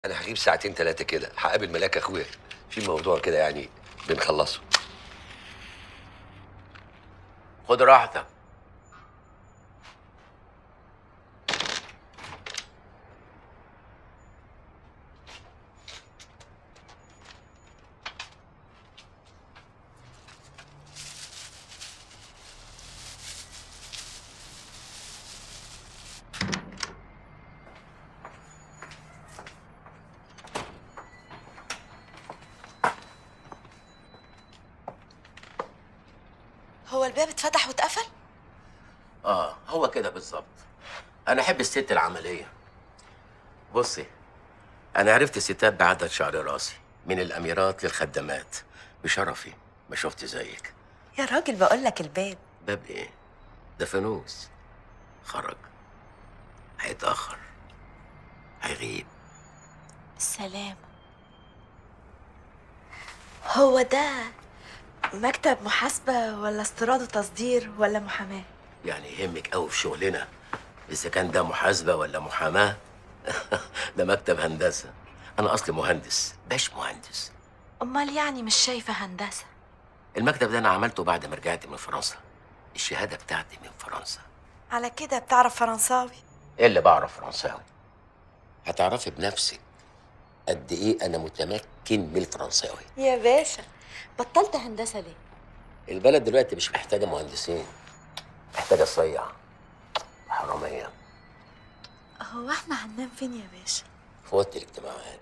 انا هغيب ساعتين ثلاثه كده هقابل ملاك اخويا في موضوع كده يعني بنخلصه خد راحتك هو الباب اتفتح واتقفل؟ اه هو كده بالظبط انا احب الست العمليه بصي انا عرفت الستات بعدد شعر راسي من الاميرات للخدامات بشرفي ما شفت زيك يا راجل بقول لك الباب باب ايه ده فانوس خرج هيتاخر هيغيب السلام هو ده مكتب محاسبة ولا استيراد وتصدير ولا محاماة؟ يعني يهمك قوي في شغلنا اذا كان ده محاسبه ولا محاماه ده مكتب هندسه انا اصلي مهندس باش مهندس أمال يعني مش شايفة هندسة المكتب ده انا عملته بعد ما رجعت من فرنسا الشهاده بتاعتي من فرنسا على كده بتعرف فرنساوي ايه اللي بعرف فرنساوي هتعرفي بنفسك قد ايه انا متمكن من الفرنساوي يا باشا بطلت هندسة ليه؟ البلد دلوقتي مش محتاجه مهندسين محتاجه صيع حراميه هو احنا هننام فين يا باشا؟ في وقت الاجتماعات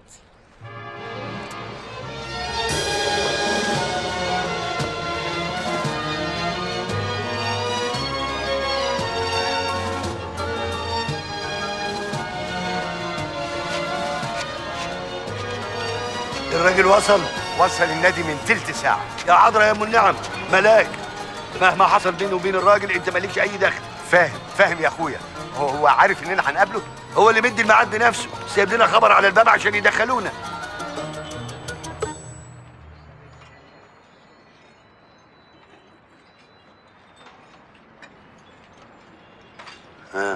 الراجل وصل وصل النادي من تلت ساعة يا عذرا يا ام النعم ملاك مهما حصل بينه وبين الراجل انت مالكش اي دخل فاهم فاهم يا اخويا هو هو عارف اننا هنقابله هو اللي مدي الميعاد بنفسه سايب لنا خبر على الباب عشان يدخلونا ها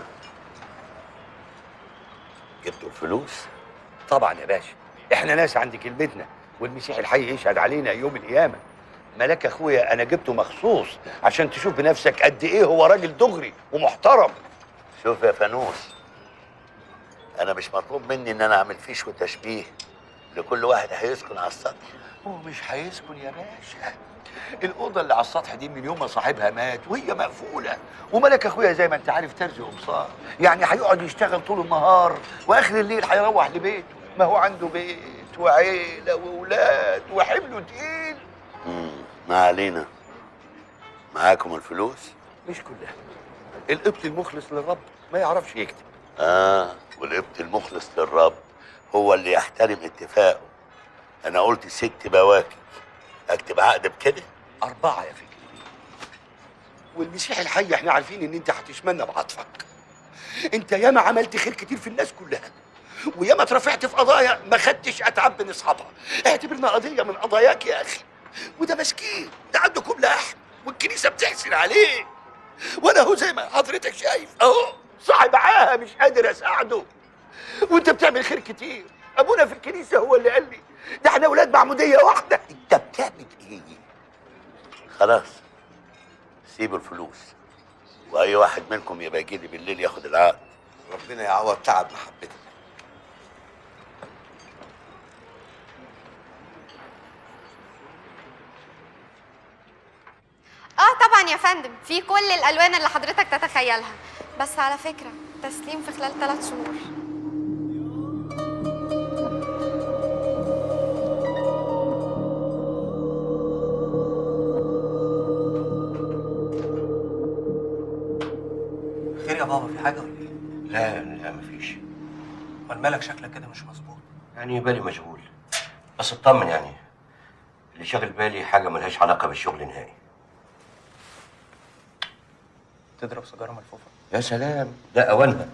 جبتوا الفلوس طبعا يا باشا احنا ناس عند كلمتنا والمسيح الحي يشهد علينا يوم القيامه ملاك اخويا انا جبته مخصوص عشان تشوف بنفسك قد ايه هو راجل دغري ومحترم شوف يا فانوس انا مش مطلوب مني ان انا اعمل فيش وتشبيه لكل واحد هيسكن على السطح هو مش هيسكن يا باشا الأوضة اللي على السطح دي من يوم ما صاحبها مات وهي مقفولة وملك أخويا زي ما أنت عارف ترزي قمصان يعني هيقعد يشتغل طول النهار وآخر الليل هيروح لبيته ما هو عنده بيت وعيلة وأولاد وحمله تقيل امم ما علينا معاكم الفلوس مش كلها القبط المخلص للرب ما يعرفش يكتب اه والقبط المخلص للرب هو اللي يحترم اتفاقه انا قلت ست بواكب اكتب عقد بكده أربعة يا فكري والمسيح الحي احنا عارفين إن أنت هتشملنا بعطفك أنت ياما عملت خير كتير في الناس كلها وياما اترفعت في قضايا ما خدتش أتعب من أصحابها اعتبرنا قضية من قضاياك يا أخي وده مسكين ده عنده كوب لحم والكنيسة بتحسن عليه وأنا هو زي ما حضرتك شايف أهو صاحب عاهة مش قادر أساعده وأنت بتعمل خير كتير أبونا في الكنيسة هو اللي قال لي ده احنا ولاد معمودية واحدة أنت بتعمل إيه؟ خلاص سيبوا الفلوس واي واحد منكم يبقى يجي لي بالليل ياخد العقد ربنا يعوض تعب محبتك اه طبعا يا فندم في كل الالوان اللي حضرتك تتخيلها بس على فكره تسليم في خلال ثلاث شهور خير يا بابا في حاجة ولا ايه؟ لا لا مفيش امال مالك شكلك كده مش مظبوط يعني بالي مشغول بس اطمن يعني اللي شاغل بالي حاجه ملهاش علاقه بالشغل نهائي تضرب سيجارة ملفوفة يا سلام ده اوانها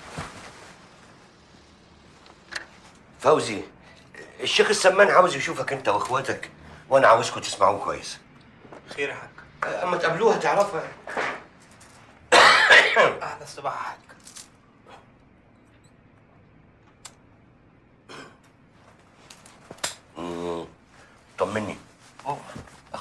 فوزي الشيخ السمان عاوز يشوفك انت واخواتك وانا عاوزكم تسمعوه كويس خير يا حاج اما تقابلوها تعرفها احلى الصباح يا حاج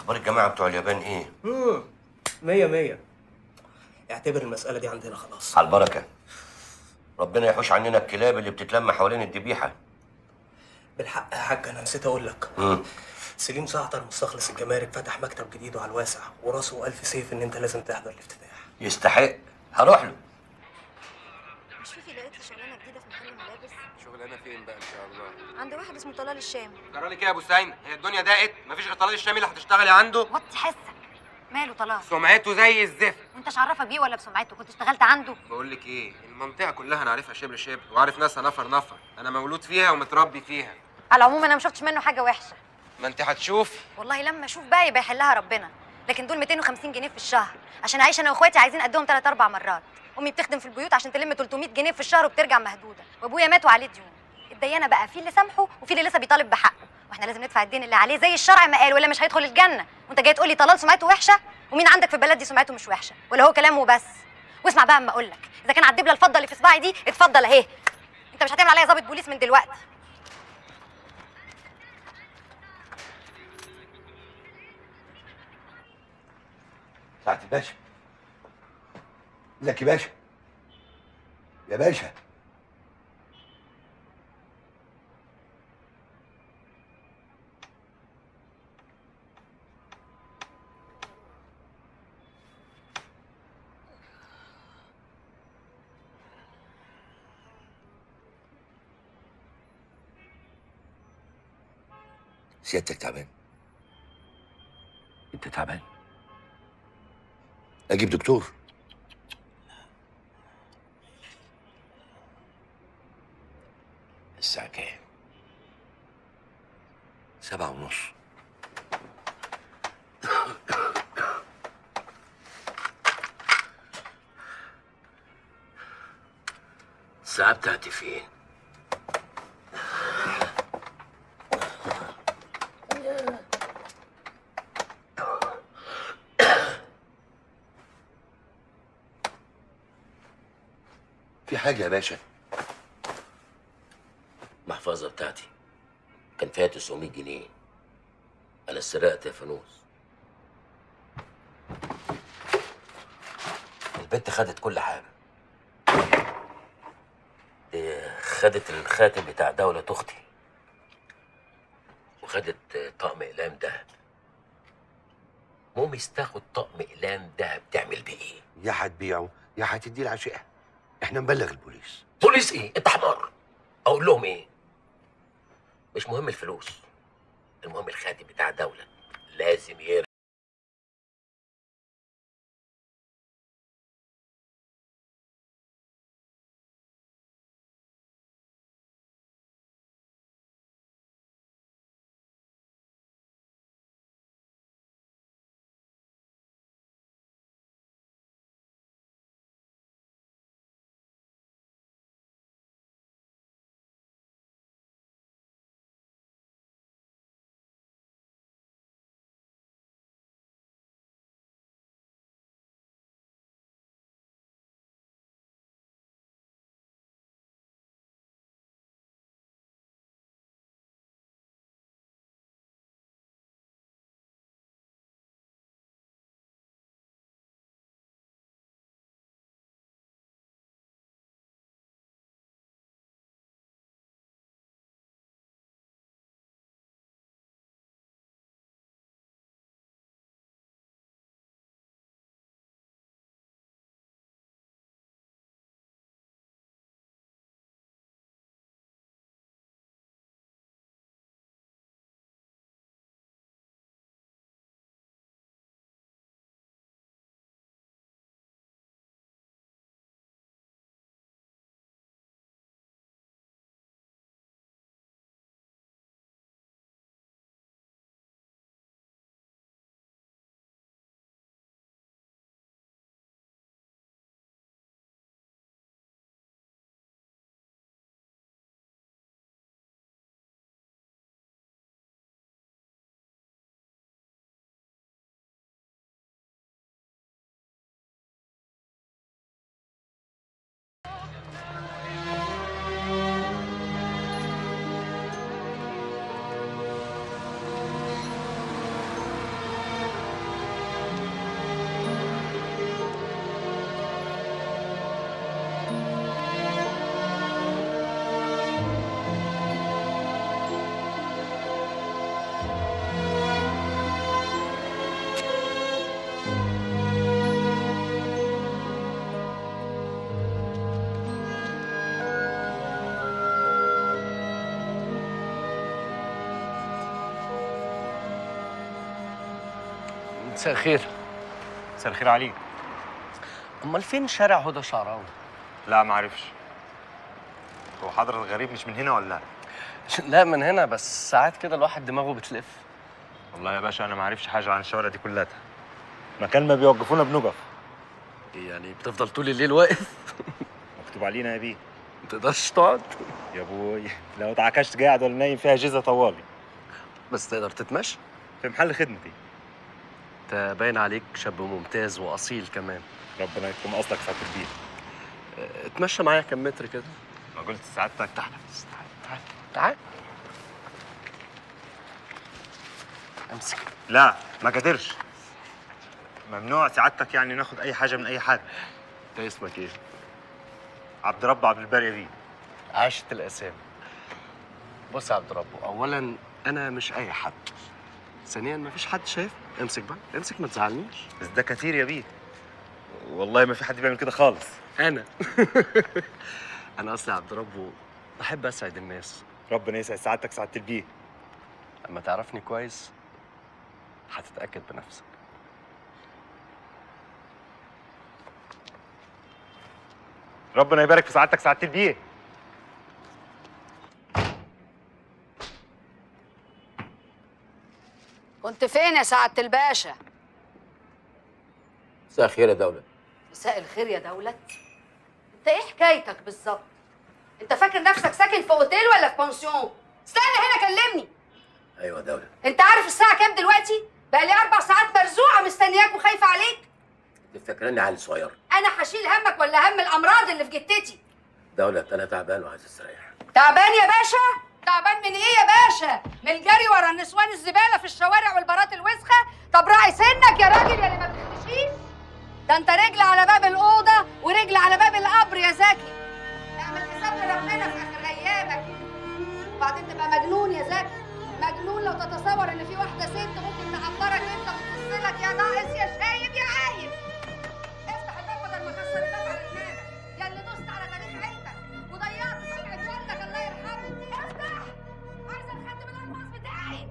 اخبار الجماعه بتوع اليابان ايه امم مية مية اعتبر المسألة دي عندنا خلاص على البركه ربنا يحوش عننا الكلاب اللي بتتلم حوالين الذبيحه بالحق يا حاج انا نسيت اقول لك مم. سليم زعتر مستخلص الجمارك فتح مكتب جديد وعلى الواسع وراسه ألف سيف ان انت لازم تحضر الافتتاح يستحق هروح له مش في لقيت لي شغلانه جديده في محل ملابس شغلانه فين بقى ان شاء الله عند واحد اسمه طلال الشام جرالي كده يا ابو سعيد هي الدنيا ضاقت مفيش غير طلال الشامي اللي هتشتغلي عنده وطي حسك ماله طلال سمعته زي الزفت وانت عرفك بيه ولا بسمعته كنت اشتغلت عنده بقول لك ايه المنطقه كلها انا عارفها شبر شبر وعارف ناسها نفر نفر انا مولود فيها ومتربي فيها على العموم انا ما شفتش منه حاجه وحشه ما انت هتشوفي والله لما اشوف بقى يبقى يحلها ربنا لكن دول 250 جنيه في الشهر عشان اعيش انا واخواتي عايزين قدهم ثلاث اربع مرات امي بتخدم في البيوت عشان تلم 300 جنيه في الشهر وبترجع مهدوده وابويا مات وعليه ديون الديانه بقى في اللي سامحه وفي اللي لسه بيطالب بحقه واحنا لازم ندفع الدين اللي عليه زي الشرع ما قال ولا مش هيدخل الجنه وانت جاي تقول لي طلال سمعته وحشه ومين عندك في البلد دي سمعته مش وحشه ولا هو كلامه بس واسمع بقى اما اقول لك اذا كان على الدبله الفضه اللي في صباعي دي اتفضل اهي انت مش هتعمل عليا ضابط بوليس من دلوقتي سعد الباشا لك يا باشا يا باشا سيادتك تعبان انت تعبان اجيب دكتور الساعة كام؟ سبعة ونص الساعة بتاعتي فين؟ في حاجة يا باشا المحفظة بتاعتي كان فيها 900 جنيه أنا سرقت يا فانوس البنت خدت كل حاجة دي خدت الخاتم بتاع دولة أختي وخدت طقم إقلام دهب مامي تاخد طقم إقلام دهب تعمل بيه إيه؟ يا هتبيعه يا هتديه العشقة احنا نبلغ البوليس بوليس إيه؟ أنت حمار أقول لهم إيه؟ مش مهم الفلوس المهم الخاتم بتاع دولة لازم يرجع مساء الخير مساء الخير عليك امال فين شارع هدى شعراوي لا ما اعرفش هو حضرة الغريب مش من هنا ولا لا لا من هنا بس ساعات كده الواحد دماغه بتلف والله يا باشا انا ما اعرفش حاجه عن الشوارع دي كلها مكان ما بيوقفونا بنقف يعني بتفضل طول الليل واقف مكتوب علينا يا بيه ما تقدرش تقعد يا ابوي لو اتعكشت قاعد ولا نايم فيها جيزه طوالي بس تقدر تتمشى في محل خدمتي انت باين عليك شاب ممتاز واصيل كمان ربنا يكون اصلك ساعه البيت اه، اتمشى معايا كام متر كده ما قلت سعادتك تعالى بس تعالى تعالى تعالى امسك لا ما قدرش ممنوع سعادتك يعني ناخد اي حاجه من اي حد انت اسمك ايه عبد رب عبد الباري يا بيه عاشت الاسامي بص يا عبد ربه اولا انا مش اي حد ثانيا مفيش حد شايف امسك بقى امسك ما تزعلنيش بس ده كتير يا بيه والله ما في حد بيعمل كده خالص انا انا اصلي عبد ربه بحب اسعد الناس ربنا يسعد سعادتك سعاده البيه لما تعرفني كويس هتتاكد بنفسك ربنا يبارك في سعادتك سعاده البيه كنت فين يا سعادة الباشا؟ مساء الخير يا دولة مساء الخير يا دولت انت ايه حكايتك بالظبط؟ انت فاكر نفسك ساكن في اوتيل ولا في بونسيون؟ استنى هنا كلمني ايوه يا دولة انت عارف الساعة كام دلوقتي؟ بقى لي اربع ساعات مرزوعة مستنياك وخايفة عليك انت فاكراني عيل صغير انا هشيل همك ولا هم الامراض اللي في جتتي دولة انا تعبان وعايز استريح تعبان يا باشا؟ تعبان من ايه يا باشا؟ من الجري ورا النسوان الزبالة في الشوارع والبارات الوسخة؟ طب راعي سنك يا راجل يا اللي ما بتختشيش ده انت رجل على باب الأوضة ورجل على باب القبر يا زكي اعمل حساب لربنا في آخر أيامك وبعدين تبقى مجنون يا زكي مجنون لو تتصور إن في واحدة ست ممكن تعبرك أنت وتبص لك يا ناقص يا شايب يا عايب افتح الباب بدل ما كسر الباب على دماغك يا اللي دوست على تاريخ عيلتك وضيعت سمعة والدك الله يرحمه افتح عايز الخد من الألماس بتاعي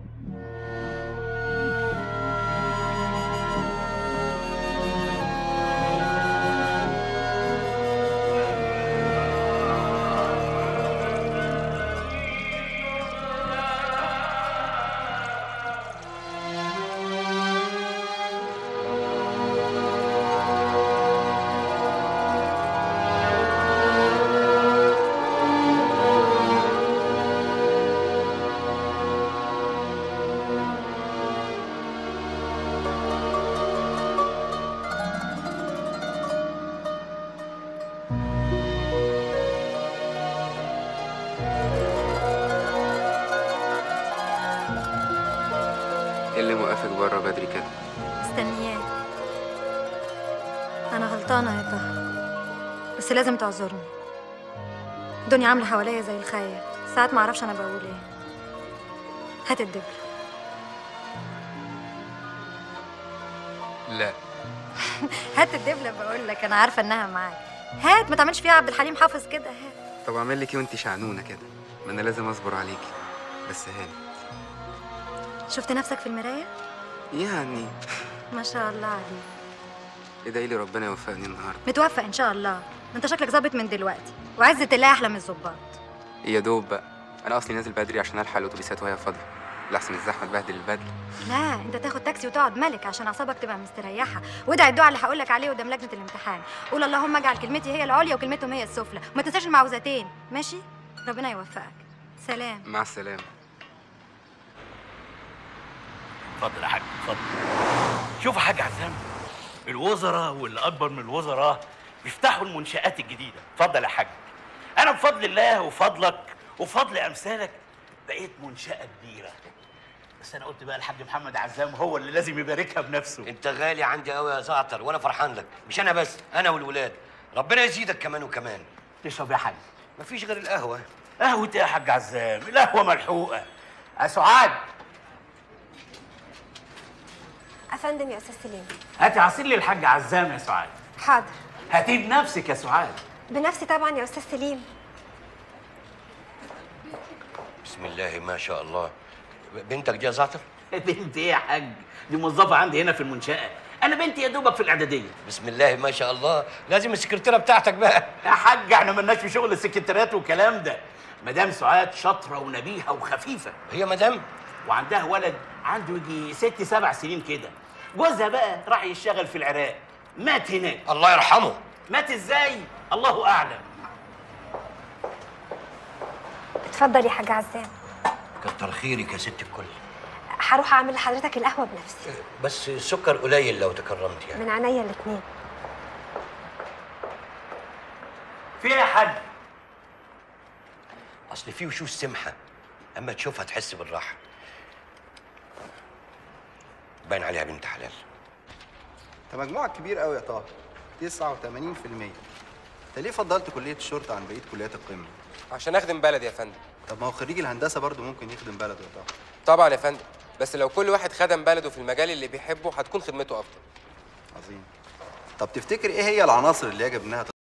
ايه اللي موقفك بره بدري كده مستنياك انا غلطانه يا طه بس لازم تعذرني الدنيا عامله حواليا زي الخير ساعات ما اعرفش انا بقول ايه هات الدبل لا هات الدبله بقول لك انا عارفه انها معاك هات ما تعملش فيها عبد الحليم حافظ كده هات طب اعمل لك ايه وانت شعنونه كده ما انا لازم اصبر عليكي بس هاني شفت نفسك في المرايه يعني ما شاء الله عليك ادعي لي ربنا يوفقني النهارده متوفق ان شاء الله ده انت شكلك ظابط من دلوقتي وعزة الله احلى من الظباط يا دوب بقى انا اصلي نازل بدري عشان الحق الاتوبيسات وهي فاضيه لحسن الزحمه تبهدل البدله لا انت تاخد تاكسي وتقعد ملك عشان اعصابك تبقى مستريحه وادعي الدعاء اللي هقول لك عليه قدام لجنه الامتحان قول اللهم اجعل كلمتي هي العليا وكلمتهم هي السفلى وما تنساش المعوذتين ماشي ربنا يوفقك سلام مع السلامه اتفضل يا حاج اتفضل شوف يا حاج عزام الوزراء واللي اكبر من الوزراء بيفتحوا المنشآت الجديدة اتفضل يا حاج انا بفضل الله وفضلك وفضل امثالك بقيت منشأة كبيرة بس انا قلت بقى الحاج محمد عزام هو اللي لازم يباركها بنفسه انت غالي عندي قوي يا زعتر وانا فرحان لك مش انا بس انا والولاد ربنا يزيدك كمان وكمان تشرب يا حاج مفيش غير القهوه قهوة إيه يا حاج عزام القهوة ملحوقة يا سعاد افندم يا استاذ سليم هاتي عصير للحاج عزام يا سعاد حاضر هاتيه بنفسك يا سعاد بنفسي طبعا يا استاذ سليم بسم الله ما شاء الله بنتك دي يا زعتر بنت ايه يا حاج دي موظفه عندي هنا في المنشاه انا بنتي يا دوبك في الاعداديه بسم الله ما شاء الله لازم السكرتيره بتاعتك بقى يا حاج احنا مالناش في شغل السكرتيرات والكلام ده مدام سعاد شاطره ونبيهه وخفيفه هي مدام وعندها ولد عنده يجي ست سبع سنين كده جوزها بقى راح يشتغل في العراق مات هناك الله يرحمه مات ازاي الله اعلم اتفضل يا حاج عزام كتر خيرك يا ست الكل هروح اعمل لحضرتك القهوه بنفسي بس السكر قليل لو تكرمت يعني من عينيا الاتنين في ايه يا حاج اصل في وشوش سمحه اما تشوفها تحس بالراحه باين عليها بنت حلال انت مجموعك كبير قوي يا طه 89% انت ليه فضلت كليه الشرطه عن بقيه كليات القمه عشان اخدم بلدي يا فندم طب ما هو خريج الهندسه برضه ممكن يخدم بلده يا طه طبعا يا فندم بس لو كل واحد خدم بلده في المجال اللي بيحبه هتكون خدمته افضل عظيم طب تفتكر ايه هي العناصر اللي يجب انها